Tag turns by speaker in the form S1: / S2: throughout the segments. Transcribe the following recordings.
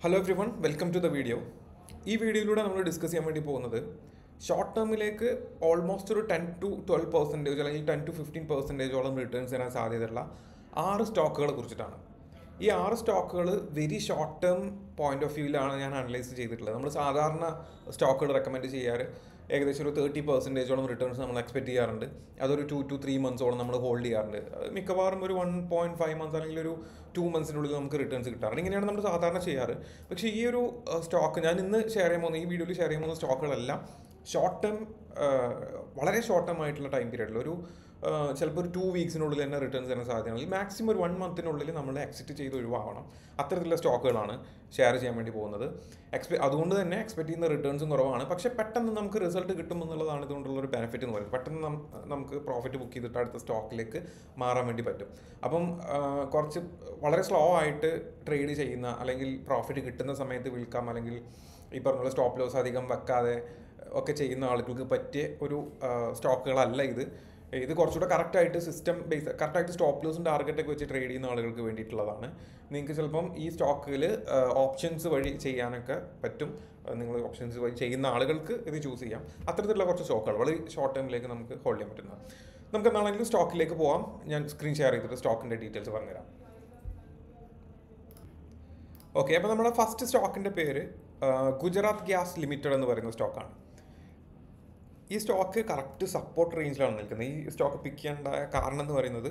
S1: hello everyone welcome to the video ഈ വീഡിയോയിലൂടെ നമ്മൾ ഡിസ്കസ് ചെയ്യാൻ വേണ്ടി പോകുന്നത് ഷോർട്ട് ടേമിലേക്ക് ഓൾമോസ്റ്റ് ഒരു ടെൻ ടു ട്വൽവ് പെർസെൻറ്റേജ് അല്ലെങ്കിൽ ടെൻ ടു ഫിഫ്റ്റീൻ പെർസെൻറ്റേജോളം റിട്ടേൺസ് തരാൻ സാധ്യതയുള്ള ആറ് സ്റ്റോക്കുകളെ കുറിച്ചിട്ടാണ് ഈ ആറ് സ്റ്റോക്കുകൾ very short term point of വ്യൂവിലാണ് ഞാൻ അനലൈസ് ചെയ്തിട്ടുള്ളത് നമ്മൾ സാധാരണ സ്റ്റോക്കുകൾ റെക്കമെൻഡ് ചെയ്യാറ് ഏകദേശം ഒരു തേർട്ടി പെർസെൻറ്റേജോളം റിട്ടേൺസ് നമ്മൾ എക്സ്പെക്ട് ചെയ്യാറുണ്ട് അതൊരു ടു ടു ത്രീ മന്ത്സോളം നമ്മൾ ഹോൾഡ് ചെയ്യാറുണ്ട് അത് മിക്കവാറും ഒരു വൺ പോയിന്റ് ഫൈവ് മന്ത്സ് അല്ലെങ്കിൽ ഒരു ടു മന്ത്സിനുള്ളിൽ നമുക്ക് റിട്ടേൺസ് കിട്ടാറുണ്ട് ഇങ്ങനെയാണ് നമ്മൾ സാധാരണ ചെയ്യാറ് പക്ഷേ ഈ ഒരു സ്റ്റോക്ക് ഞാൻ ഇന്ന് ഷെയർ ചെയ്യാൻ പോകുന്ന ഈ വീഡിയോയിൽ ഷെയർ ചെയ്യാൻ പോകുന്ന സ്റ്റോക്കുകളെല്ലാം ഷോർട്ട് ടേം വളരെ ഷോർട്ട് ടേം ആയിട്ടുള്ള ടൈം പീരീഡിൽ ഒരു ചിലപ്പോൾ ഒരു ടു വീക്സിനുള്ളിൽ തന്നെ റിട്ടേൺസ് തരാൻ സാധ്യതയാണെങ്കിൽ മാക്സിമം ഒരു വൺ മന്തിനുള്ളിൽ നമ്മൾ എക്സിറ്റ് ചെയ്ത് ഒഴിവാകണം അത്തരത്തിലുള്ള സ്റ്റോക്കുകളാണ് ഷെയർ ചെയ്യാൻ വേണ്ടി പോകുന്നത് എക്സ്പെ അതുകൊണ്ട് തന്നെ എക്സ്പെക്ട് ചെയ്യുന്ന റിട്ടേൺസും കുറവാണ് പക്ഷേ പെട്ടെന്ന് നമുക്ക് റിസൾട്ട് കിട്ടും എന്നുള്ളതാണ് ഇതുകൊണ്ടുള്ള ഒരു ബെനിഫിറ്റ് എന്ന് പറയുന്നത് പെട്ടെന്ന് നം- നമുക്ക് പ്രോഫിറ്റ് ബുക്ക് ചെയ്തിട്ട് അടുത്ത സ്റ്റോക്കിലേക്ക് മാറാൻ വേണ്ടി പറ്റും അപ്പം ആ, കുറച്ച് വളരെ സ്ലോ ആയിട്ട് ട്രേഡ് ചെയ്യുന്ന അല്ലെങ്കിൽ പ്രോഫിറ്റ് കിട്ടുന്ന സമയത്ത് വിൽക്കാം അല്ലെങ്കിൽ ഈ പറഞ്ഞ സ്റ്റോപ്പ് ലോസ് അധികം വെക്കാതെ ഒക്കെ ചെയ്യുന്ന ആളുകൾക്ക് പറ്റിയ ഒരു ആ, സ്റ്റോക്കുകളല്ല ഇത് ഇത് കുറച്ചുകൂടെ കറക്റ്റായിട്ട് സിസ്റ്റം ബേസ് കറക്റ്റായിട്ട് സ്റ്റോപ്പ് ലോസും ടാർഗറ്റൊക്കെ വെച്ച് ട്രേഡ് ചെയ്യുന്ന ആളുകൾക്ക് വേണ്ടിയിട്ടുള്ളതാണ് നിങ്ങൾക്ക് ചിലപ്പം ഈ സ്റ്റോക്കിൽ ഓപ്ഷൻസ് വഴി ചെയ്യാനൊക്കെ പറ്റും നിങ്ങൾ ഓപ്ഷൻസ് വഴി ചെയ്യുന്ന ആളുകൾക്ക് ഇത് ചൂസ് ചെയ്യാം അത്തരത്തിലുള്ള കുറച്ച് സ്റ്റോക്കുകൾ വളരെ ഷോർട്ട് ടൈമിലേക്ക് നമുക്ക് ഹോൾഡ് ചെയ്യാൻ പറ്റുന്നത് നമുക്ക് എന്നാണെങ്കിലും സ്റ്റോക്കിലേക്ക് പോവാം ഞാൻ സ്ക്രീൻ ഷെയർ ചെയ്തിട്ട് സ്റ്റോക്കിൻ്റെ ഡീറ്റെയിൽസ് പറഞ്ഞുതരാം ഓക്കെ അപ്പോൾ നമ്മുടെ ഫസ്റ്റ് സ്റ്റോക്കിൻ്റെ പേര് ആ, ഗുജറാത്ത് ഗ്യാസ് ലിമിറ്റഡ് എന്ന് പറയുന്ന സ്റ്റോക്കാണ് ഈ സ്റ്റോക്ക് കറക്റ്റ് സപ്പോർട്ട് റേഞ്ചിലാണ് നിൽക്കുന്നത് ഈ സ്റ്റോക്ക് പിക്ക് ചെയ്യാനുണ്ടായ കാരണം എന്ന് പറയുന്നത്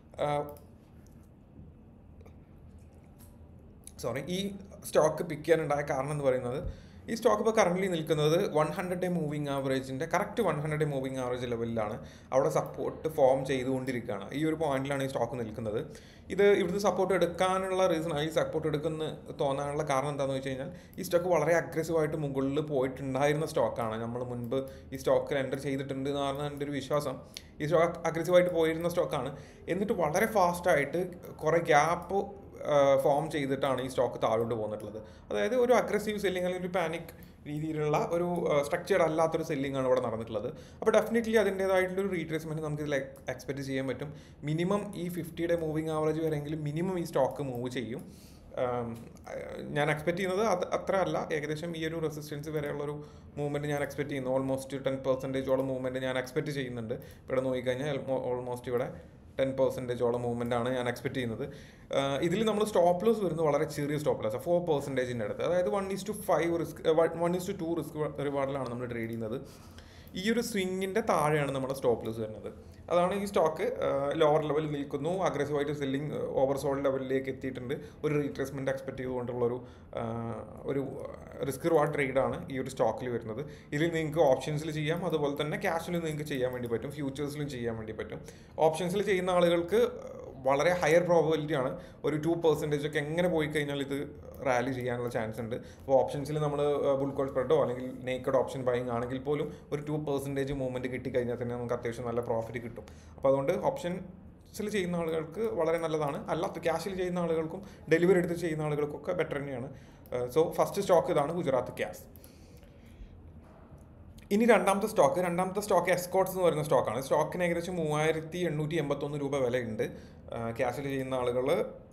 S1: സോറി ഈ സ്റ്റോക്ക് പിക്ക് ചെയ്യാനുണ്ടായ കാരണം എന്ന് പറയുന്നത് ഈ സ്റ്റോക്ക് ഇപ്പോൾ കറൻ്റ്ലി നിൽക്കുന്നത് വൺ ഹൺഡ്രഡ് ഡേ മൂവിങ് ആവറേജിൻ്റെ correct one hundred day moving average ലെവലിലാണ് അവിടെ സപ്പോർട്ട് ഫോം ചെയ്തുകൊണ്ടിരിക്കുകയാണ് ഈ ഒരു പോയിന്റിലാണ് ഈ സ്റ്റോക്ക് നിൽക്കുന്നത് ഇത് ഇവിടുന്ന് സപ്പോർട്ട് എടുക്കാനുള്ള റീസൺ ഈ സപ്പോർട്ട് എടുക്കുന്ന തോന്നാനുള്ള കാരണം എന്താണെന്ന് വെച്ച് കഴിഞ്ഞാൽ ഈ സ്റ്റോക്ക് വളരെ അഗ്രസീവായിട്ട് മുകളിൽ പോയിട്ടുണ്ടായിരുന്ന സ്റ്റോക്കാണ് നമ്മൾ മുൻപ് ഈ സ്റ്റോക്കിൽ എൻ്റർ ചെയ്തിട്ടുണ്ട് എന്നാണ് എൻ്റെ ഒരു വിശ്വാസം ഈ സ്റ്റോക്ക് അഗ്രസീവായിട്ട് പോയിരുന്ന സ്റ്റോക്കാണ് എന്നിട്ട് വളരെ ഫാസ്റ്റായിട്ട് കുറേ ഗ്യാപ്പ് ഫോം ചെയ്തിട്ടാണ് ഈ സ്റ്റോക്ക് താഴോട്ട് പോന്നിട്ടുള്ളത് അതായത് ഒരു അഗ്രസീവ് സെല്ലിംഗ് അല്ലെങ്കിൽ ഒരു പാനിക് രീതിയിലുള്ള ഒരു സ്ട്രക്ചർഡ് അല്ലാത്തൊരു സെല്ലിംഗ് ആണ് ഇവിടെ നടന്നിട്ടുള്ളത് അപ്പോൾ ഡെഫിനറ്റ്ലി അതിൻ്റേതായിട്ടുള്ള ഒരു റീട്രേസ്മെൻറ്റ് നമുക്ക് ഇതിൽ എക്സ്പെക്ട് ചെയ്യാൻ പറ്റും മിനിമം ഈ ഫിഫ്റ്റിയുടെ മൂവിങ് ആവറേജ് വരെയെങ്കിലും മിനിമം ഈ സ്റ്റോക്ക് മൂവ് ചെയ്യും ആം, ഞാൻ എക്സ്പെക്ട് ചെയ്യുന്നത് അത് അത്ര അല്ല ഏകദേശം ഈ ഒരു റെസിസ്റ്റൻസ് വരെയുള്ളൊരു മൂവ്മെൻറ്റ് ഞാൻ എക്സ്പെക്ട് ചെയ്യുന്നു ഓൾമോസ്റ്റ് ടെൻ പെർസെൻറ്റേജോളം മൂവ്മെൻറ്റ് ഞാൻ എക്സ്പെക്ട് ചെയ്യുന്നുണ്ട് ഇവിടെ നോക്കിക്കഴിഞ്ഞാൽ ഓൾമോസ്റ്റ് ഇവിടെ ടെൻ പെർസെൻറ്റേജോളം മൂവ്മെൻ്റ് ആണ് ഞാൻ എക്സ്പെക്ട് ചെയ്യുന്നത് ഇതിൽ നമ്മൾ സ്റ്റോപ്പ് ലോസ് വരുന്നത് വളരെ ചെറിയ സ്റ്റോപ്പ് ലോസ് ഫോർ പെർസെൻറ്റേജിൻ്റെ അടുത്ത് അതായത് one is to five risk one is to two risk റിവാർഡിലാണ് നമ്മൾ ട്രേഡ് ചെയ്യുന്നത് ഈ ഒരു സ്വിങ്ങിൻ്റെ താഴെയാണ് നമ്മുടെ സ്റ്റോപ്പ് ലോസ് വരുന്നത് അതാണ് ഈ സ്റ്റോക്ക് ലോവർ ലെവലിൽ നിൽക്കുന്നു അഗ്രസീവായിട്ട് സെല്ലിംഗ് ഓവർ സോൾഡ് ലെവലിലേക്ക് എത്തിയിട്ടുണ്ട് ഒരു റീട്രേസ്മെൻറ്റ് എക്സ്പെക്ട് ചെയ്തുകൊണ്ടുള്ള ഒരു ആ, ഒരു റിസ്ക് റിവാർഡ് ട്രേഡാണ് ഈ ഒരു സ്റ്റോക്കിൽ വരുന്നത് ഇതിൽ നിങ്ങൾക്ക് ഓപ്ഷൻസിൽ ചെയ്യാം അതുപോലെ തന്നെ ക്യാഷിൽ നിങ്ങൾക്ക് ചെയ്യാൻ വേണ്ടി പറ്റും ഫ്യൂച്ചേഴ്സിലും ചെയ്യാൻ വേണ്ടി പറ്റും ഓപ്ഷൻസിൽ ചെയ്യുന്ന ആളുകൾക്ക് വളരെ ഹയർ പ്രോബിലിറ്റി ആണ് ഒരു ടു പെർസെൻറ്റേജ് ഒക്കെ എങ്ങനെ പോയി കഴിഞ്ഞാൽ ഇത് റാലി ചെയ്യാനുള്ള ചാൻസ് ഉണ്ട് അപ്പോൾ ഓപ്ഷൻസിൽ നമ്മൾ ബുൾ കോൾ സ്പ്രെഡോ അല്ലെങ്കിൽ നേക്കഡ് ഓപ്ഷൻ ബൈങ് ആണെങ്കിൽ പോലും ഒരു ടു പെർസെൻറ്റേജ് മൂവ്മെൻറ്റ് കിട്ടിക്കഴിഞ്ഞാൽ തന്നെ നമുക്ക് അത്യാവശ്യം നല്ല പ്രോഫിറ്റ് കിട്ടും അപ്പോൾ അതുകൊണ്ട് ഓപ്ഷൻസിൽ ചെയ്യുന്ന ആളുകൾക്ക് വളരെ നല്ലതാണ് അല്ലാത്ത ക്യാഷിൽ ചെയ്യുന്ന ആളുകൾക്കും ഡെലിവറി എടുത്ത് ചെയ്യുന്ന ആളുകൾക്കൊക്കെ ബെറ്റർ തന്നെയാണ് സോ ഫസ്റ്റ് സ്റ്റോക്ക് ഇതാണ് ഗുജറാത്ത് ഗ്യാസ് ഇനി രണ്ടാമത്തെ സ്റ്റോക്ക് രണ്ടാമത്തെ സ്റ്റോക്ക് എസ്കോട്ട്സ് എന്ന് പറയുന്ന സ്റ്റോക്കാണ് സ്റ്റോക്കിന് ഏകദേശം മൂവായിരത്തി എണ്ണൂറ്റി എൺപത്തൊന്ന് രൂപ വിലയുണ്ട് ക്യാഷിൽ ചെയ്യുന്ന ആളുകൾ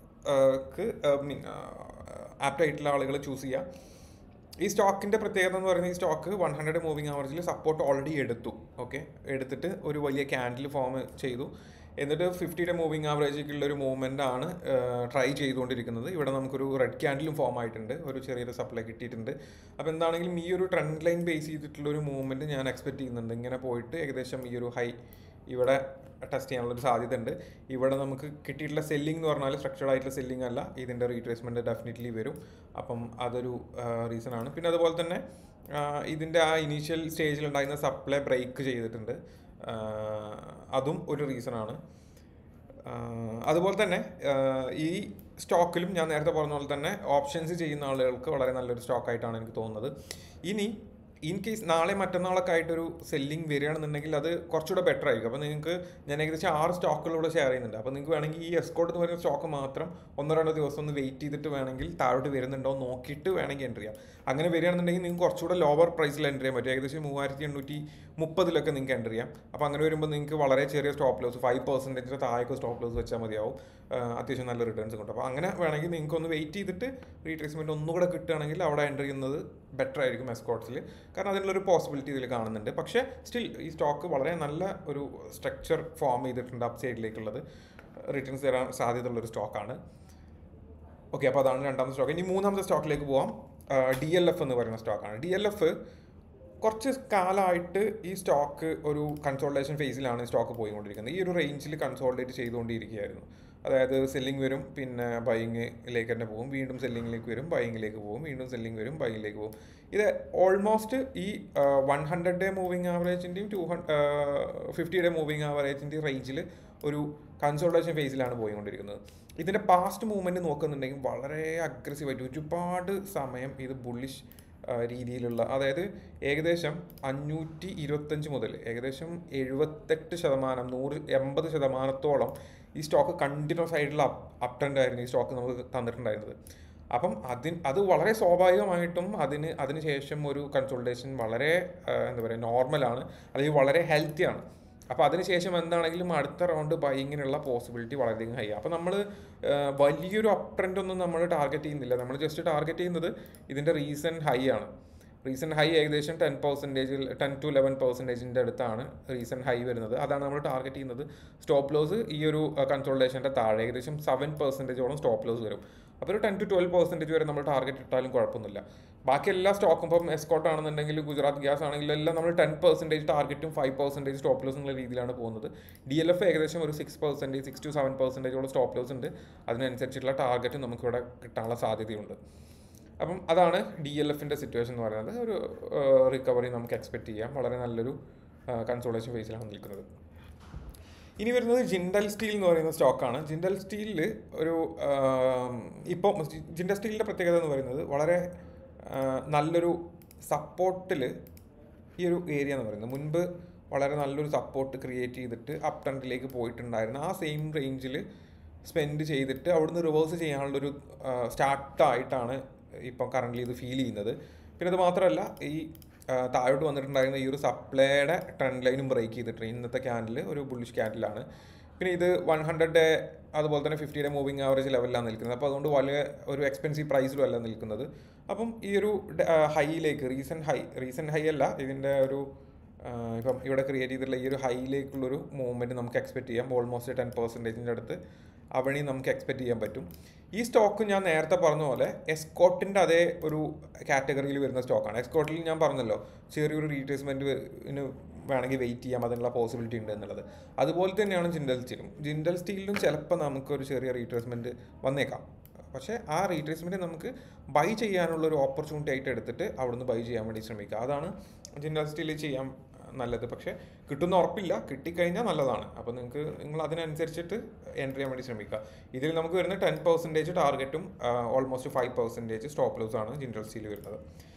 S1: ആപ്റ്റ് ആയിട്ടുള്ള ആളുകൾ ചൂസ് ചെയ്യുക ഈ സ്റ്റോക്കിൻ്റെ പ്രത്യേകത എന്ന് പറയുന്നത് ഈ സ്റ്റോക്ക് വൺ ഹൺഡ്രഡ് മൂവിങ് ആവറേജിൽ സപ്പോർട്ട് ഓൾറെഡി എടുത്തു ഓക്കെ എടുത്തിട്ട് ഒരു വലിയ ക്യാൻഡിൽ ഫോം ചെയ്തു എന്നിട്ട് ഫിഫ്റ്റിയുടെ മൂവിങ് ആവറേജിലുള്ള ഒരു മൂവ്മെൻ്റ് ആണ് ട്രൈ ചെയ്തുകൊണ്ടിരിക്കുന്നത് ഇവിടെ നമുക്കൊരു റെഡ് ക്യാൻഡിലും ഫോം ആയിട്ടുണ്ട് ഒരു ചെറിയൊരു സപ്ലൈ കിട്ടിയിട്ടുണ്ട് അപ്പോൾ എന്താണെങ്കിലും ഈ ഒരു ട്രെൻഡ് ലൈൻ ബേസ് ചെയ്തിട്ടുള്ള ഒരു മൂവ്മെൻറ്റ് ഞാൻ എക്സ്പെക്ട് ചെയ്യുന്നുണ്ട് ഇങ്ങനെ പോയിട്ട് ഏകദേശം ഈ ഒരു ഹൈ ഇവിടെ ടെസ്റ്റ് ചെയ്യാനുള്ള ഒരു സാധ്യത ഉണ്ട് ഇവിടെ നമുക്ക് കിട്ടിയിട്ടുള്ള സെല്ലിംഗ് എന്ന് പറഞ്ഞാൽ സ്ട്രക്ചർഡ് ആയിട്ടുള്ള സെല്ലിംഗ് അല്ല ഇതിൻ്റെ റീട്രേസ്മെൻറ്റ് ഡെഫിനറ്റ്ലി വരും അപ്പം അതൊരു റീസൺ ആണ് പിന്നെ അതുപോലെ തന്നെ ആ, ഇതിൻ്റെ ആ ഇനീഷ്യൽ സ്റ്റേജിൽ ഉണ്ടായിരുന്ന സപ്ലൈ ബ്രേക്ക് ചെയ്തിട്ടുണ്ട് ആ, അതും ഒരു റീസൺ ആണ് ആ, അതുപോലെ തന്നെ ആ, ഈ സ്റ്റോക്കിലും ഞാൻ നേരത്തെ പറഞ്ഞ പോലെ തന്നെ ഓപ്ഷൻസ് ചെയ്യുന്ന ആളുകൾക്ക് വളരെ നല്ലൊരു സ്റ്റോക്കായിട്ടാണ് എനിക്ക് തോന്നുന്നത് ഇനി ഇൻ കേസ് നാളെ മറ്റന്നാളൊക്കെ ആയിട്ടൊരു സെല്ലിംഗ് വരികയാണെന്നുണ്ടെങ്കിൽ അത് കുറച്ചുകൂടെ ബെറ്റർ ആയിരിക്കും അപ്പോൾ നിങ്ങൾക്ക് ഞാൻ ഏകദേശം ആറ് സ്റ്റോക്കുകളൂടെ ഷെയർ ചെയ്യുന്നുണ്ട് അപ്പോൾ നിങ്ങൾക്ക് വേണമെങ്കിൽ ഈ എസ്കോട്ട് എന്ന് പറയുന്ന സ്റ്റോക്ക് മാത്രം ഒന്നോ രണ്ടോ ദിവസം ഒന്ന് വെയിറ്റ് ചെയ്തിട്ട് വേണമെങ്കിൽ താഴോട്ട് വരുന്നുണ്ടോ എന്ന് നോക്കിയിട്ട് വേണമെങ്കിൽ എൻ്റർ ചെയ്യാം അങ്ങനെ വരികയാണെന്നുണ്ടെങ്കിൽ നിങ്ങൾക്ക് കുറച്ചുകൂടെ ലോവർ പ്രൈസിൽ എൻ്റർ ചെയ്യാൻ പറ്റും ഏകദേശം മൂവായിരത്തി എണ്ണൂറ്റി മുപ്പതിലൊക്കെ നിങ്ങൾക്ക് എൻ്റർ ചെയ്യാം അപ്പോൾ അങ്ങനെ വരുമ്പോൾ നിങ്ങൾക്ക് വളരെ ചെറിയ സ്റ്റോപ്പ് ലോസ് ഫൈവ് പെർസെൻറ്റേജിൻ്റെ താഴേക്ക് സ്റ്റോപ്പ് ലോസ് വെച്ചാൽ മതിയാവും ആ, അത്യാവശ്യം നല്ല റിട്ടേൺസ് കിട്ടും അപ്പോൾ അങ്ങനെ വേണമെങ്കിൽ നിങ്ങൾക്ക് ഒന്ന് വെയിറ്റ് ചെയ്തിട്ട് റീട്രേസ്മെൻറ്റ് ഒന്നുകൂടെ കിട്ടുകയാണെങ്കിൽ അവിടെ എൻ്റർ ചെയ്യുന്നത് ബെറ്റർ ആയിരിക്കും എസ്കോട്ട്സിൽ കാരണം അതിനുള്ളൊരു പോസിബിലിറ്റി ഇതിൽ കാണുന്നുണ്ട് പക്ഷേ സ്റ്റിൽ ഈ സ്റ്റോക്ക് വളരെ നല്ല ഒരു സ്ട്രക്ചർ ഫോം ചെയ്തിട്ടുണ്ട് അപ്പ് സൈഡിലേക്കുള്ളത് റിട്ടേൺസ് തരാൻ സാധ്യതയുള്ളൊരു സ്റ്റോക്കാണ് ഓക്കെ അപ്പോൾ അതാണ് രണ്ടാമത്തെ സ്റ്റോക്ക് ഇനി മൂന്നാമത്തെ സ്റ്റോക്കിലേക്ക് പോവാം ഡി എൽ എഫ് എന്ന് പറയുന്ന സ്റ്റോക്കാണ് ഡി എൽ എഫ് കുറച്ച് കാലമായിട്ട് ഈ സ്റ്റോക്ക് ഒരു കൺസോൾട്ടേഷൻ ഫേസിലാണ് സ്റ്റോക്ക് പോയിക്കൊണ്ടിരിക്കുന്നത് ഈ ഒരു റേഞ്ചിൽ കൺസോൾട്ടേറ്റ് ചെയ്തുകൊണ്ടിരിക്കുകയായിരുന്നു അതായത് സെല്ലിംഗ് വരും പിന്നെ ബൈങ്ങിലേക്ക് തന്നെ പോകും വീണ്ടും സെല്ലിങ്ങിലേക്ക് വരും ബൈങ്ങിലേക്ക് പോകും വീണ്ടും സെല്ലിംഗ് വരും ബൈങ്ങിലേക്ക് പോകും ഇത് ഓൾമോസ്റ്റ് ഈ വൺ ഹൺഡ്രഡ് ഡേ മൂവിങ് ആവറേജിൻ്റെയും ടു ഫിഫ്റ്റി ഡേ മൂവിങ് ആവറേജിൻ്റെയും റേഞ്ചിൽ ഒരു കൺസോൾട്ടേഷൻ ഫേസിലാണ് പോയിക്കൊണ്ടിരിക്കുന്നത് ഇതിൻ്റെ പാസ്റ്റ് മൂവ്മെൻറ്റ് നോക്കുന്നുണ്ടെങ്കിൽ വളരെ അഗ്രസീവായിട്ട് ഒരുപാട് സമയം ഇത് ബുള്ളിഷ് രീതിയിലുള്ള അതായത് ഏകദേശം അഞ്ഞൂറ്റി ഇരുപത്തഞ്ച് മുതൽ ഏകദേശം എഴുപത്തെട്ട് ശതമാനം നൂറ് എൺപത് ശതമാനത്തോളം ഈ സ്റ്റോക്ക് കണ്ടിന്യൂസ് ആയിട്ടുള്ള അപ് ട്രെൻഡ് ആയിരുന്നു ഈ സ്റ്റോക്ക് നമുക്ക് തന്നിട്ടുണ്ടായിരുന്നത് അപ്പം അതിന് അത് വളരെ സ്വാഭാവികമായിട്ടും അതിന് അതിന് ശേഷം ഒരു കൺസൾട്ടേഷൻ വളരെ ആ, എന്താ പറയുക നോർമലാണ് അല്ലെങ്കിൽ വളരെ ഹെൽത്തിയാണ് അപ്പോൾ അതിനുശേഷം എന്താണെങ്കിലും അടുത്ത റൗണ്ട് ബൈങ്ങിനുള്ള പോസിബിലിറ്റി വളരെയധികം ഹൈ അപ്പോൾ നമ്മൾ വലിയൊരു അപ് ട്രെൻഡ് ഒന്നും നമ്മൾ ടാർഗറ്റ് ചെയ്യുന്നില്ല നമ്മൾ ജസ്റ്റ് ടാർഗറ്റ് ചെയ്യുന്നത് ഇതിൻ്റെ റീസെൻറ്റ് ഹൈ ആണ് റീസെൻറ്റ് ഹൈ ഏകദേശം ടെൻ പെർസെൻറ്റേജിൽ ടെൻ ടു ലെവൻ പെർസെൻറ്റേജിൻ്റെ അടുത്താണ് റീസെൻറ്റ് ഹൈ വരുന്നത് അതാണ് നമ്മൾ ടാർഗറ്റ് ചെയ്യുന്നത് സ്റ്റോപ്പ് ലോസ് ഈ ഒരു കൺസോൾട്ടേഷൻ്റെ താഴെ ഏകദേശം സെവൻ പെർസെൻറ്റേജോളം സ്റ്റോപ്പ് ലോസ് വരും അപ്പോൾ ഒരു ടെൻ ടു ട്വൽവ് പെർസെൻറ്റേജ് വരെ നമ്മൾ ടാർഗറ്റ് ഇട്ടാലും കുഴപ്പമൊന്നുമില്ല ബാക്കി എല്ലാ സ്റ്റോക്കും ഇപ്പം എസ്കോട്ട് ആണെന്നുണ്ടെങ്കിൽ ഗുജറാത്ത് ഗ്യാസ് ആണെങ്കിലും എല്ലാം നമ്മൾ ടെൻ പെർസെൻറ്റേജ് ടാർഗറ്റും ഫൈവ് പെർസെൻറ്റേജ് സ്റ്റോപ്പ് ലോസ് എന്നുള്ള രീതിയിലാണ് പോകുന്നത് ഡി എൽ എഫ് ഏകദേശം ഒരു six percentage six to seven പെർസെൻറ്റേജോളം സ്റ്റോപ്പ് ലോസ് ഉണ്ട് അതിനനുസരിച്ചിട്ടുള്ള ടാർഗറ്റ് നമുക്കിവിടെ കിട്ടാനുള്ള സാധ്യതയുണ്ട് അപ്പം അതാണ് ഡി എൽ എഫിൻ്റെ സിറ്റുവേഷൻ എന്ന് പറയുന്നത് ഒരു റിക്കവറി നമുക്ക് എക്സ്പെക്ട് ചെയ്യാം വളരെ നല്ലൊരു കൺസോളേഷൻ ഫേസിലാണ് നിൽക്കുന്നത് ഇനി വരുന്നത് ജിൻഡൽ സ്റ്റീൽ എന്ന് പറയുന്ന സ്റ്റോക്കാണ് ജിൻഡൽ സ്റ്റീലിൽ ഒരു ഇപ്പോൾ ജിൻഡൽ സ്റ്റീലിൻ്റെ പ്രത്യേകത എന്ന് പറയുന്നത് വളരെ ആ, നല്ലൊരു സപ്പോർട്ടിൽ ഈ ഒരു ഏരിയ എന്ന് പറയുന്നത് മുൻപ് വളരെ നല്ലൊരു സപ്പോർട്ട് ക്രിയേറ്റ് ചെയ്തിട്ട് അപ് ട്രെൻഡിലേക്ക് പോയിട്ടുണ്ടായിരുന്നു ആ സെയിം റേഞ്ചിൽ സ്പെൻഡ് ചെയ്തിട്ട് അവിടുന്ന് റിവേഴ്സ് ചെയ്യാനുള്ളൊരു സ്റ്റാർട്ടായിട്ടാണ് ഇപ്പം കറൻ്റ് ഇത് ഫീൽ ചെയ്യുന്നത് പിന്നെ അത് മാത്രമല്ല ഈ ആ, താഴോട്ട് വന്നിട്ടുണ്ടായിരുന്ന ഈ ഒരു സപ്ലൈയുടെ ട്രെൻഡ് ലൈനും ബ്രേക്ക് ചെയ്തിട്ട് ഇന്നത്തെ ക്യാൻഡിൽ ഒരു ബുള്ളിഷ് ക്യാൻഡിലാണ് പിന്നെ ഇത് വൺ ഹൺഡ്രഡ് ഡേ അതുപോലെ തന്നെ ഫിഫ്റ്റി ഡേ മൂവിങ് ആവറേജ് ലെവലിലാണ് നിൽക്കുന്നത് അപ്പോൾ അതുകൊണ്ട് വലിയ ഒരു എക്സ്പെൻസീവ് പ്രൈസിലും അല്ല നിൽക്കുന്നത് അപ്പം ഈ ഒരു ഹൈയിലേക്ക് റീസെൻറ്റ് ഹൈ റീസെൻറ്റ് ഹൈ അല്ല ഇതിൻ്റെ ഒരു ആ, ഇപ്പം ഇവിടെ ക്രിയേറ്റ് ചെയ്തിട്ടുള്ള ഈ ഒരു ഹൈയിലേക്കുള്ളൊരു മൂവ്മെൻറ്റ് നമുക്ക് എക്സ്പെക്ട് ചെയ്യാം ഓൾമോസ്റ്റ് ടെൻ പെർസെൻറ്റേജിൻ്റെ അടുത്ത് അവണി നമുക്ക് എക്സ്പെക്ട് ചെയ്യാൻ പറ്റും ഈ സ്റ്റോക്ക് ഞാൻ നേരത്തെ പറഞ്ഞ പോലെ എസ്കോട്ടിൻ്റെ അതേ ഒരു കാറ്റഗറിയിൽ വരുന്ന സ്റ്റോക്കാണ് എസ്കോട്ടിൽ ഞാൻ പറഞ്ഞല്ലോ ചെറിയൊരു റീട്രേസ്മെൻറ്റിന് വേണമെങ്കിൽ വെയിറ്റ് ചെയ്യാം അതിനുള്ള പോസിബിലിറ്റി ഉണ്ട് എന്നുള്ളത് അതുപോലെ തന്നെയാണ് ജിൻഡൽ സ്റ്റീലും ജിൻഡൽ സ്റ്റീലിലും ചിലപ്പോൾ നമുക്കൊരു ചെറിയ റീട്രേസ്മെൻറ്റ് വന്നേക്കാം പക്ഷേ ആ റീട്രേസ്മെൻറ്റ് നമുക്ക് ബൈ ചെയ്യാനുള്ള ഒരു ഓപ്പർച്യൂണിറ്റി ആയിട്ട് എടുത്തിട്ട് അവിടുന്ന് ബൈ ചെയ്യാൻ വേണ്ടി ശ്രമിക്കുക അതാണ് ജിൻഡൽ സ്റ്റീലിൽ ചെയ്യാൻ നല്ലത് പക്ഷേ കിട്ടുന്ന ഉറപ്പില്ല കിട്ടിക്കഴിഞ്ഞാൽ നല്ലതാണ് അപ്പോൾ നിങ്ങൾക്ക് നിങ്ങൾ അതിനനുസരിച്ചിട്ട് എൻ്റർ ചെയ്യാൻ വേണ്ടി ശ്രമിക്കുക ഇതിൽ നമുക്ക് വരുന്ന ടെൻ പെർസെൻറ്റേജ് ടാർഗറ്റും almost five percentage stop loss ആണ് ജിൻഡൽ സ്റ്റീൽ വരുന്നത്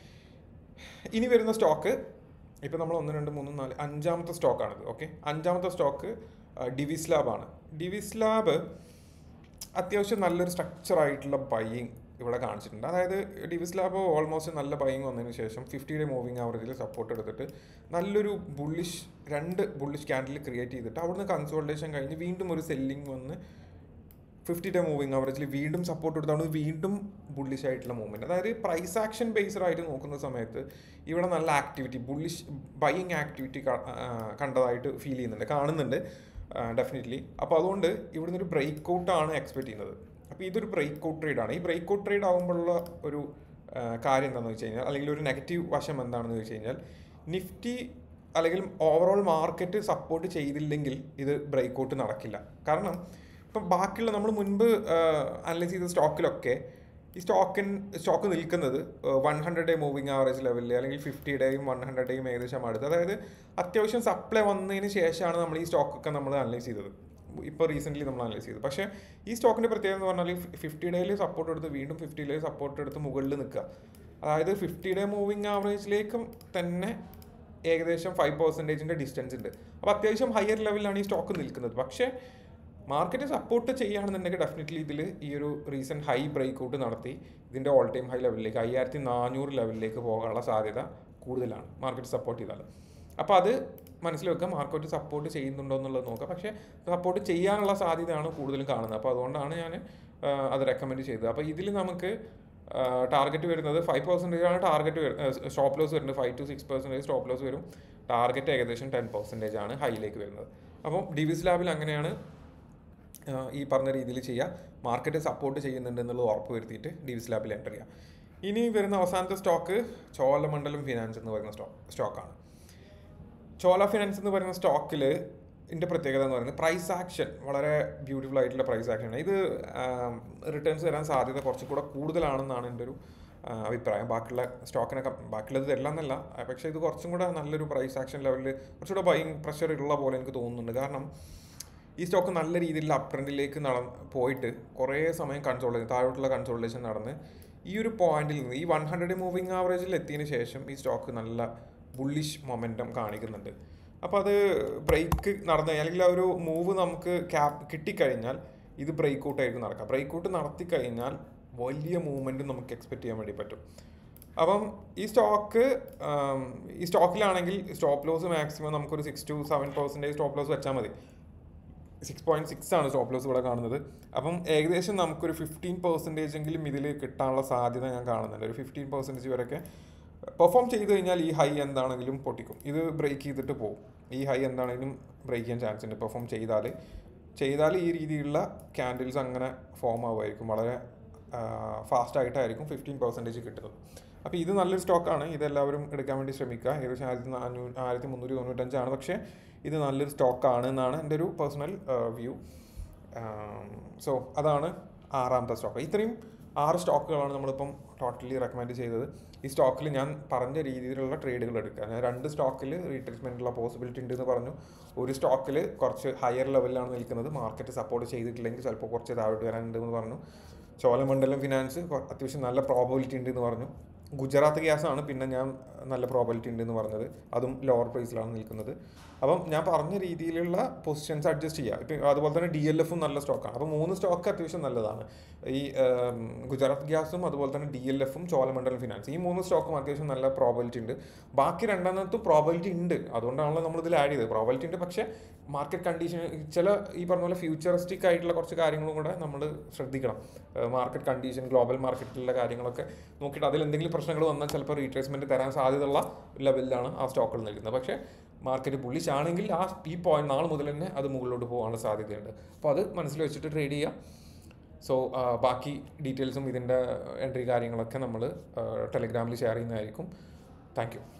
S1: ഇനി വരുന്ന സ്റ്റോക്ക് ഇപ്പം നമ്മൾ ഒന്ന് രണ്ട് മൂന്ന് നാല് അഞ്ചാമത്തെ സ്റ്റോക്കാണിത് ഓക്കെ അഞ്ചാമത്തെ സ്റ്റോക്ക് ഡിവിസ് ലാബാണ് ഡിവിസ് ലാബ് അത്യാവശ്യം നല്ലൊരു സ്ട്രക്ചർ ആയിട്ടുള്ള ബൈയിങ് ഇവിടെ കാണിച്ചിട്ടുണ്ട് അതായത് ഡിവിസ് ലാബ് ഓൾമോസ്റ്റ് നല്ല ബൈയിങ് വന്നതിന് ശേഷം ഫിഫ്റ്റി ഡേ മൂവിങ് ആവറേജിൽ സപ്പോർട്ട് എടുത്തിട്ട് നല്ലൊരു ബുള്ളിഷ് രണ്ട് ബുള്ളിഷ് ക്യാൻഡിൽ ക്രിയേറ്റ് ചെയ്തിട്ട് അവിടുന്ന് കൺസോൾട്ടേഷൻ കഴിഞ്ഞ് വീണ്ടും ഒരു സെല്ലിംഗ് വന്ന് ഫിഫ്റ്റി ഡേ മൂവിങ് ആവറേജിൽ വീണ്ടും സപ്പോർട്ട് എടുത്താണ് വീണ്ടും ബുള്ളിഷ് ആയിട്ടുള്ള മൂവ്മെൻറ്റ് അതായത് പ്രൈസ് ആക്ഷൻ ബേസ്ഡ് ആയിട്ട് നോക്കുന്ന സമയത്ത് ഇവിടെ നല്ല ആക്ടിവിറ്റി ബുള്ളിഷ് ബൈയിങ് ആക്ടിവിറ്റി കണ്ടതായിട്ട് ഫീൽ ചെയ്യുന്നുണ്ട് കാണുന്നുണ്ട് ഡെഫിനറ്റ്ലി അപ്പോൾ അതുകൊണ്ട് ഇവിടുന്ന് ഒരു ബ്രേക്ക് ഔട്ടാണ് എക്സ്പെക്ട് ചെയ്യുന്നത് അപ്പോൾ ഇതൊരു ബ്രേക്ക് ഔട്ട് ട്രേഡ് ആണ് ഈ ബ്രേക്ക് ഔട്ട് ട്രേഡ് ആകുമ്പോഴുള്ള ഒരു ആ, കാര്യം എന്താണെന്ന് വെച്ച് കഴിഞ്ഞാൽ അല്ലെങ്കിൽ ഒരു നെഗറ്റീവ് വശം എന്താണെന്ന് വെച്ച് കഴിഞ്ഞാൽ നിഫ്റ്റി അല്ലെങ്കിൽ ഓവറോൾ മാർക്കറ്റ് സപ്പോർട്ട് ചെയ്തില്ലെങ്കിൽ ഇത് ബ്രേക്ക് ഔട്ട് നടക്കില്ല കാരണം ഇപ്പം ബാക്കിയുള്ള നമ്മൾ മുൻപ് അനലൈസ് ചെയ്ത സ്റ്റോക്കിലൊക്കെ ഈ സ്റ്റോക്കിൻ സ്റ്റോക്ക് നിൽക്കുന്നത് one hundred day moving average ലെവലിൽ അല്ലെങ്കിൽ ഫിഫ്റ്റി ഡേയും വൺ ഹൺഡ്രഡ് ഡേയും ഏകദേശം അടുത്ത് അതായത് അത്യാവശ്യം സപ്ലൈ വന്നതിന് ശേഷമാണ് നമ്മൾ ഈ സ്റ്റോക്കൊക്കെ നമ്മൾ അനലൈസ് ചെയ്തത് ഇപ്പോൾ റീസെൻ്റ്ലി നമ്മൾ അനലൈസ് ചെയ്തു പക്ഷേ ഈ സ്റ്റോക്കിൻ്റെ പ്രത്യേകത എന്ന് പറഞ്ഞാൽ ഫിഫ്റ്റി ഡേയിൽ സപ്പോർട്ട് എടുത്ത് വീണ്ടും ഫിഫ്റ്റി ഡേയിൽ സപ്പോർട്ട് എടുത്ത് മുകളിൽ നിൽക്കുക അതായത് ഫിഫ്റ്റി ഡേ മൂവിങ് ആവറേജിലേക്കും തന്നെ ഏകദേശം ഫൈവ് പെർസെൻറ്റേജിൻ്റെ ഡിസ്റ്റൻസ് ഉണ്ട് അപ്പോൾ അത്യാവശ്യം ഹയർ ലെവലിലാണ് ഈ സ്റ്റോക്ക് നിൽക്കുന്നത് പക്ഷേ മാർക്കറ്റ് സപ്പോർട്ട് ചെയ്യുകയാണെന്നുണ്ടെങ്കിൽ ഡെഫിനറ്റ്ലി ഇതിൽ ഈ ഒരു റീസെൻറ്റ് ഹൈ ബ്രേക്ക് ഔട്ട് നടത്തി ഇതിൻ്റെ ഓൾ ടൈം ഹൈ ലെവലിലേക്ക് അയ്യായിരത്തി നാനൂറ് ലെവലിലേക്ക് പോകാനുള്ള സാധ്യത കൂടുതലാണ് മാർക്കറ്റ് സപ്പോർട്ട് ചെയ്താൽ അപ്പോൾ അത് മനസ്സിൽ വെക്കുക മാർക്കറ്റ് സപ്പോർട്ട് ചെയ്യുന്നുണ്ടോ എന്നുള്ളത് നോക്കുക പക്ഷേ സപ്പോർട്ട് ചെയ്യാനുള്ള സാധ്യതയാണ് കൂടുതലും കാണുന്നത് അപ്പോൾ അതുകൊണ്ടാണ് ഞാൻ അത് റെക്കമെൻഡ് ചെയ്തത് അപ്പോൾ ഇതിൽ നമുക്ക് ടാർഗറ്റ് വരുന്നത് ഫൈവ് പെർസെൻറ്റേജ് ആണ് ടാർഗറ്റ് സ്റ്റോപ്പ് ലോസ് വരുന്നത് five to six percentage stop loss വരും ടാർഗറ്റ് ഏകദേശം ടെൻ പെർസെൻറ്റേജ് ആണ് ഹൈയിലേക്ക് വരുന്നത് അപ്പം ഡിവിസ് ലാബിൽ അങ്ങനെയാണ് ആഹ് ഈ പറഞ്ഞ രീതിയിൽ ചെയ്യുക മാർക്കറ്റ് സപ്പോർട്ട് ചെയ്യുന്നുണ്ട് എന്നുള്ളത് ഉറപ്പ് വരുത്തിയിട്ട് ഡിവിസ് ലാബിൽ എൻ്റർ ചെയ്യുക ഇനി വരുന്ന അവസാനത്തെ സ്റ്റോക്ക് ചോളമണ്ഡലം ഫിനാൻസ് എന്ന് പറയുന്ന സ്റ്റോക്ക് സ്റ്റോക്കാണ് ചോള ഫിനാൻസ് എന്ന് പറയുന്ന സ്റ്റോക്കിൽ ഇതിൻ്റെ പ്രത്യേകത എന്ന് പറയുന്നത് പ്രൈസ് ആക്ഷൻ വളരെ ബ്യൂട്ടിഫുൾ ആയിട്ടുള്ള പ്രൈസ് ആക്ഷനാണ് ഇത് റിട്ടേൺസ് തരാൻ സാധ്യത കുറച്ചും കൂടെ കൂടുതലാണെന്നാണ് എൻ്റെ ഒരു ആ, അഭിപ്രായം ബാക്കിയുള്ള സ്റ്റോക്കിനൊക്കെ ബാക്കിയുള്ളത് തരില്ല എന്നല്ല ആ, പക്ഷേ ഇത് കുറച്ചും കൂടെ നല്ലൊരു പ്രൈസ് ആക്ഷൻ ലെവലിൽ കുറച്ചുകൂടെ ബൈങ് പ്രഷർ ഉള്ള പോലെ എനിക്ക് തോന്നുന്നുണ്ട് കാരണം ഈ സ്റ്റോക്ക് നല്ല രീതിയിൽ അപ് ട്രെൻഡിലേക്ക് നട പോയിട്ട് കുറേ സമയം കൺസോൾട്ടേഷൻ താഴോട്ടുള്ള കൺസോൾട്ടേഷൻ നടന്ന് ഈ ഒരു പോയിന്റിൽ നിന്ന് ഈ വൺ ഹൺഡ്രഡ് മൂവിങ് ആവറേജിൽ എത്തിയതിന് ശേഷം ഈ സ്റ്റോക്ക് നല്ല ബുള്ളിഷ് മൊമെൻറ്റം കാണിക്കുന്നുണ്ട് അപ്പോൾ അത് ബ്രേക്ക് നടന്നു കഴിഞ്ഞാൽ അല്ലെങ്കിൽ ആ ഒരു മൂവ് നമുക്ക് ക്യാപ് കിട്ടിക്കഴിഞ്ഞാൽ ഇത് ബ്രേക്ക് ഔട്ട് ആയിരിക്കും നടക്കുക ബ്രേക്ക് ഔട്ട് നടത്തി കഴിഞ്ഞാൽ വലിയ മൂവ്മെൻറ്റ് നമുക്ക് എക്സ്പെക്ട് ചെയ്യാൻ വേണ്ടി പറ്റും അപ്പം ഈ സ്റ്റോക്ക് ഈ സ്റ്റോക്കിലാണെങ്കിൽ സ്റ്റോപ്പ് ലോസ് മാക്സിമം നമുക്കൊരു six to seven percentage stop loss വെച്ചാൽ മതി സിക്സ് പോയിന്റ് സിക്സ് ആണ് സ്റ്റോപ്പ് ലോസ് ഇവിടെ കാണുന്നത് അപ്പം ഏകദേശം നമുക്കൊരു ഫിഫ്റ്റീൻ പെർസെൻറ്റേജ് എങ്കിലും ഇതിൽ കിട്ടാനുള്ള സാധ്യത ഞാൻ കാണുന്നുണ്ട് ഒരു ഫിഫ്റ്റീൻ പെർസെൻറ്റേജ് വരെയൊക്കെ പെർഫോം ചെയ്ത് കഴിഞ്ഞാൽ ഈ ഹൈ എന്താണെങ്കിലും പൊട്ടിക്കും ഇത് ബ്രേക്ക് ചെയ്തിട്ട് പോകും ഈ ഹൈ എന്താണെങ്കിലും ബ്രേക്ക് ചെയ്യാൻ ചാൻസ് ഉണ്ട് പെർഫോം ചെയ്താൽ ചെയ്താൽ ഈ രീതിയിലുള്ള ക്യാൻഡിൽസ് അങ്ങനെ ഫോം ആവുമായിരിക്കും വളരെ ഫാസ്റ്റ് ആയിട്ടായിരിക്കും ഫിഫ്റ്റീൻ പെർസെൻറ്റേജ് കിട്ടുന്നത് അപ്പോൾ ഇത് നല്ലൊരു സ്റ്റോക്കാണ് ഇതെല്ലാവരും എടുക്കാൻ വേണ്ടി ശ്രമിക്കുക ഏകദേശം ആയിരത്തി നാനൂറ് ആയിരത്തി മുന്നൂറ്റി തൊണ്ണൂറ്റഞ്ചാണ് പക്ഷേ ഇത് നല്ലൊരു സ്റ്റോക്കാണ് എന്നാണ് എൻ്റെ ഒരു പേഴ്സണൽ വ്യൂ സോ അതാണ് ആറാമത്തെ സ്റ്റോക്ക് ഇത്രയും ആറ് സ്റ്റോക്കുകളാണ് നമ്മളിപ്പം ടോട്ടലി റെക്കമെൻഡ് ചെയ്തത് ഈ സ്റ്റോക്കിൽ ഞാൻ പറഞ്ഞ രീതിയിലുള്ള ട്രേഡുകൾ എടുക്കുക ഞാൻ രണ്ട് സ്റ്റോക്കിൽ റീട്രേസ്മെൻറ്റുള്ള പോസിബിലിറ്റി ഉണ്ട് എന്ന് പറഞ്ഞു ഒരു സ്റ്റോക്കിൽ കുറച്ച് ഹയർ ലെവലിലാണ് നിൽക്കുന്നത് മാർക്കറ്റ് സപ്പോർട്ട് ചെയ്തിട്ടില്ലെങ്കിൽ ചിലപ്പോൾ കുറച്ച് താഴോട്ട് വരാനുണ്ടെന്ന് പറഞ്ഞു ചോളമണ്ഡലം ഫിനാൻസ് കൊ- അത്യാവശ്യം നല്ല പ്രോബിലിറ്റി ഉണ്ട് എന്ന് പറഞ്ഞു ഗുജറാത്ത് ഗ്യാസ് ആണ് പിന്നെ ഞാൻ നല്ല പ്രോബിലിറ്റി ഉണ്ട് എന്ന് പറഞ്ഞത് അതും ലോവർ പ്രൈസിലാണ് നിൽക്കുന്നത് അപ്പം ഞാൻ പറഞ്ഞ രീതിയിലുള്ള പൊസിഷൻസ് അഡ്ജസ്റ്റ് ചെയ്യുക ഇപ്പം അതുപോലെ തന്നെ ഡി എൽ എഫും നല്ല സ്റ്റോക്കാണ് അപ്പോൾ മൂന്ന് സ്റ്റോക്ക് അത്യാവശ്യം നല്ലതാണ് ഈ ഉം, ഗുജറാത്ത് ഗ്യാസും അതുപോലെ തന്നെ ഡി എൽ എഫും ചോളമണ്ഡലം ഫിനാൻസ് ഈ മൂന്ന് സ്റ്റോക്കും അത്യാവശ്യം നല്ല പ്രോബിലിറ്റി ഉണ്ട് ബാക്കി രണ്ടെണ്ണത്തും പ്രോബിലിറ്റി ഉണ്ട് അതുകൊണ്ടാണല്ലോ നമ്മൾ ഇതിൽ ആഡ് ചെയ്തത് പ്രോബിലിറ്റി ഉണ്ട് പക്ഷേ മാർക്കറ്റ് കണ്ടീഷൻ ചില ഈ പറഞ്ഞ പോലെ ഫ്യൂച്ചറിസ്റ്റിക് ആയിട്ടുള്ള കുറച്ച് കാര്യങ്ങളും കൂടെ നമ്മൾ ശ്രദ്ധിക്കണം മാർക്കറ്റ് കണ്ടീഷൻ ഗ്ലോബൽ മാർക്കറ്റിലുള്ള കാര്യങ്ങളൊക്കെ നോക്കിയിട്ട് അതിൽ എന്തെങ്കിലും പ്രശ്നങ്ങൾ വന്നാൽ ചിലപ്പോൾ റീട്രേസ്മെൻറ്റ് തരാൻ സാധ്യതയുള്ള ലെവലിലാണ് ആ സ്റ്റോക്കുകൾ നിൽക്കുന്നത് പക്ഷേ മാർക്കറ്റ് ബുള്ളിഷ് ആണെങ്കിൽ ആ ഈ പോയിന്റ് നാളെ മുതൽ തന്നെ അത് മുകളിലോട്ട് പോകാനുള്ള സാധ്യതയുണ്ട് അപ്പോൾ അത് മനസ്സിൽ വെച്ചിട്ട് ട്രേഡ് ചെയ്യാം സോ ബാക്കി ഡീറ്റെയിൽസും ഇതിൻ്റെ എൻട്രി കാര്യങ്ങളൊക്കെ നമ്മൾ ടെലിഗ്രാമിൽ ഷെയർ ചെയ്യുന്നതായിരിക്കും താങ്ക് യു